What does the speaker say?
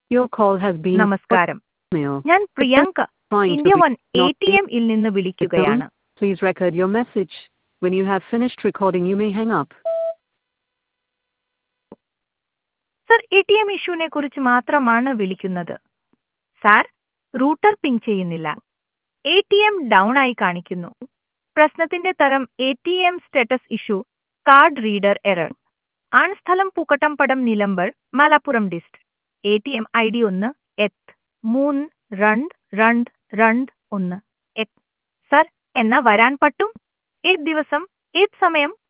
Your call has been നമസ്കാരം mail. ഞാൻ Priyanka Trying to India reach one A not T M ഇൽ നിന്ന് വിളിക്കുകയാണ് Please record your message. When you have finished recording, you may hang up. Sir A T M ഇഷ്യൂവിനെ കുറിച്ച് മാത്രമാണ് വിളിക്കുന്നത് sir router ping ചെയ്യുന്നില്ല എ ടി എം ഡൗൺ ആയി കാണിക്കുന്നു പ്രശ്നത്തിന്റെ തരം A T M status issue card reader error ആണ് സ്ഥലം Pookkottumpadam Nilambur Malappuram district A T M I D ഒന്ന് എത്ത് മൂന്ന് രണ്ട് രണ്ട് രണ്ട് ഒന്ന് എത്ത് സർ എന്നാ വരാൻ പറ്റും ഏത് ദിവസം ഏത് സമയം